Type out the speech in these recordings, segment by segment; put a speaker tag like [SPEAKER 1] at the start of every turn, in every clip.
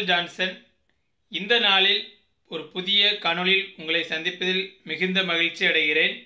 [SPEAKER 1] Michael Johnson இந்த நாளில் ஒரு புதிய காணொளியில் உங்களை சந்திப்பதில் மிகுந்த மகிழ்ச்சி அடைகிறேன்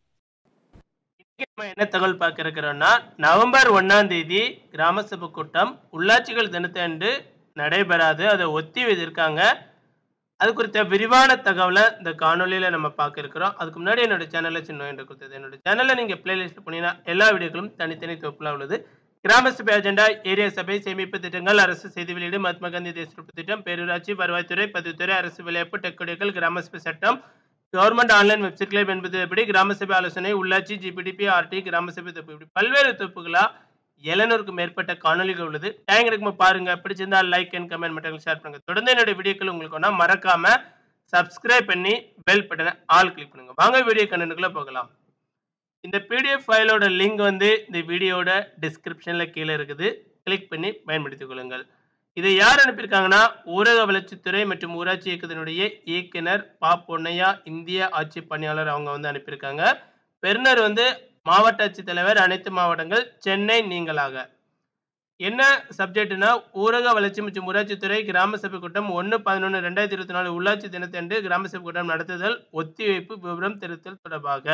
[SPEAKER 2] இன்னைக்கு நம்ம என்ன தகவல் பார்க்க இருக்கிறோம்னா நவம்பர் ஒன்னாம் தேதி கிராம சபை கூட்டம் உள்ளாட்சிகள் தினத்தன்று நடைபெறாது அதை ஒத்தி வைத்திருக்காங்க அது குறித்த விரிவான தகவலை இந்த காணொலியில் நம்ம பார்க்க இருக்கிறோம் அதுக்கு முன்னாடி என்னோட சேனலில் சின்ன என்று கொடுத்தது என்னோட சேனலில் நீங்கள் பிளேலிஸ்ட் போனீங்கன்னா எல்லா வீடியோக்களும் தனித்தனி தொகுப்பில் உள்ளது கிராம சபை அஜெண்டா ஏரியா சபை சேமிப்பு திட்டங்கள் அரசு செய்தி வெளியீடு மகாத்மா காந்தி தேசிய திட்டம் பேரூராட்சி வருவாய்த்துறை பதிவுத்துறை அரசு விளையாட்டு டெக்குடிகள் கிராம சபை சட்டம் கவர்மெண்ட் ஆன்லைன் வெப்சைட் கிளைப் என்பது கிராம சபை ஆலோசனை உள்ளாட்சி ஜிபிடிபி ஆர்டி கிராம சபை தொகுப்பு இப்படி பல்வேறு தொகுப்புகளா எழுநூறுக்கும் மேற்பட்ட காணொலிகள் உள்ளது டைம் கிடைக்குமா பாருங்க பிடிச்சிருந்தா லைக் அண்ட் கமெண்ட் மட்டும் ஷேர் பண்ணுங்க தொடர்ந்து என்னுடைய வீடியோக்கள் உங்களுக்கு ஒன்றா மறக்காம சப்ஸ்கிரைப் பண்ணி பெல் பட்டனை ஆல் கிளிக் பண்ணுங்க வாங்க வீடியோ கண்டனுக்குள்ள போகலாம் இந்த பிடிஎஃப் ஃபைலோட லிங்க் வந்து இந்த வீடியோட டிஸ்கிரிப்ஷன்ல கீழே இருக்குது கிளிக் பண்ணி பயன்படுத்திக் கொள்ளுங்கள் இதை யார் அனுப்பியிருக்காங்கன்னா ஊரக வளர்ச்சித்துறை மற்றும் ஊராட்சி இயக்கத்தினுடைய இயக்குனர் பா பொன்னையா இந்திய ஆட்சி பணியாளர் அவங்க வந்து அனுப்பியிருக்காங்க பெறுநர் வந்து மாவட்ட ஆட்சித்தலைவர் அனைத்து மாவட்டங்கள் சென்னை நீங்களாக என்ன சப்ஜெக்ட்னா ஊரக வளர்ச்சி மற்றும் ஊராட்சித்துறை கிராம சபை கூட்டம் ஒன்று பதினொன்று ரெண்டாயிரத்தி இருபத்தி நாலு உள்ளாட்சி தினத்தன்று கிராம சபை கூட்டம் நடத்துதல் ஒத்திவைப்பு விவரம் திருத்தல் தொடர்பாக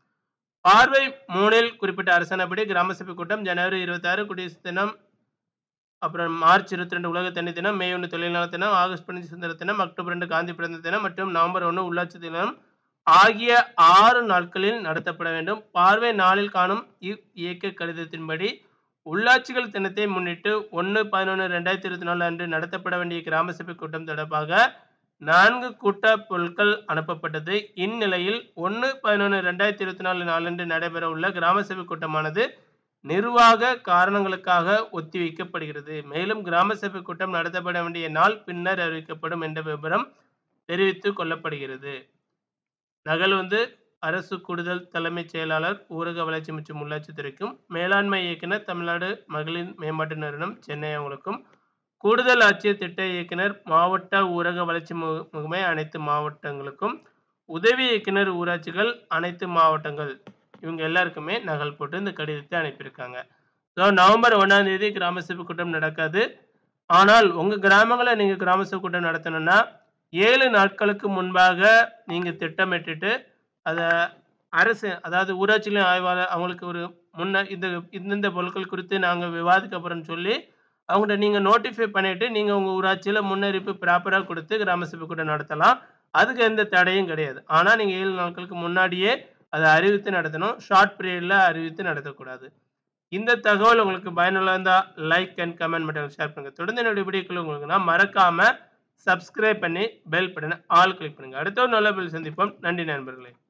[SPEAKER 2] பார்வை மூணில் குறிப்பிட்ட அரசாணைப்படி கிராம சபை கூட்டம் ஜனவரி இருபத்தி ஆறு குடியரசு தினம் அப்புறம் மார்ச் இருபத்தி ரெண்டு உலக தண்ணி தினம் மே ஒன்று தொழிலாளர் தினம் ஆகஸ்ட் பதினஞ்சு சுதந்திர தினம் அக்டோபர் ரெண்டு காந்தி பிறந்த தினம் மற்றும் நவம்பர் ஒன்று உள்ளாட்சி தினம் ஆகிய ஆறு நாட்களில் நடத்தப்பட வேண்டும் பார்வை நாளில் காணும் இவ் இயக்க கடிதத்தின்படி உள்ளாட்சிகள் தினத்தை முன்னிட்டு ஒன்று பதினொன்று ரெண்டாயிரத்தி இருபத்தி நாலு அன்று நடத்தப்பட வேண்டிய கிராம சபை கூட்டம் தொடர்பாக நான்கு கூட்ட பொருட்கள் அனுப்பப்பட்டது இந்நிலையில் ஒன்று பதினொன்று ரெண்டாயிரத்தி இருபத்தி நாலு நாளன்று நடைபெற உள்ள கிராம சபை கூட்டமானது நிர்வாக காரணங்களுக்காக ஒத்திவைக்கப்படுகிறது மேலும் கிராம சபை கூட்டம் நடத்தப்பட வேண்டிய நாள் பின்னர் அறிவிக்கப்படும் என்ற விவரம் தெரிவித்துக் கொள்ளப்படுகிறது நகல் வந்து அரசு கூடுதல் தலைமைச் செயலாளர் ஊரக வளர்ச்சி மற்றும் உள்ளாட்சித்துறைக்கும் மேலாண்மை இயக்குனர் தமிழ்நாடு மகளிர் மேம்பாட்டு நிறுவனம் சென்னை அவங்களுக்கும் கூடுதல் ஆட்சியர் திட்ட இயக்குனர் மாவட்ட ஊரக வளர்ச்சி மு- முகமை அனைத்து மாவட்டங்களுக்கும் உதவி இயக்குனர் ஊராட்சிகள் அனைத்து மாவட்டங்கள் இவங்க எல்லாருக்குமே நகல் போட்டு இந்த கடிதத்தை அனுப்பியிருக்காங்க ஸோ நவம்பர் ஒன்றாம் தேதி கிராம சபை கூட்டம் நடக்காது ஆனால் உங்கள் கிராமங்களில் நீங்கள் கிராம சபை கூட்டம் நடத்தணும்னா ஏழு நாட்களுக்கு முன்பாக நீங்கள் திட்டமிட்டுட்டு அதை அரசு அதாவது ஊராட்சிகளின் ஆய்வாளர் அவங்களுக்கு ஒரு முன்ன இந்த இந்தந்த பொருட்கள் குறித்து நாங்கள் விவாதிக்க போகிறோம்னு சொல்லி அவங்கள்ட்ட நீங்கள் நோட்டிஃபை பண்ணிவிட்டு நீங்கள் உங்கள் ஊராட்சியில் முன்னறிவிப்பு ப்ராப்பராக கொடுத்து கிராம சபை கூட்டம் நடத்தலாம் அதுக்கு எந்த தடையும் கிடையாது ஆனால் நீங்கள் ஏழு நாட்களுக்கு முன்னாடியே அதை அறிவித்து நடத்தணும் ஷார்ட் பீரியடில் அறிவித்து நடத்தக்கூடாது இந்த தகவல் உங்களுக்கு பயனுள்ள இருந்தால் லைக் அண்ட் கமெண்ட் மட்டும் ஷேர் பண்ணுங்கள் தொடர்ந்து என்னுடைய வீடியோக்கள் உங்களுக்கு நான் மறக்காமல் சப்ஸ்கிரைப் பண்ணி பெல் பட்டனை ஆல் கிளிக் பண்ணுங்கள் அடுத்த ஒரு நல்ல பில் சந்திப்போம் நன்றி நண்பர்களே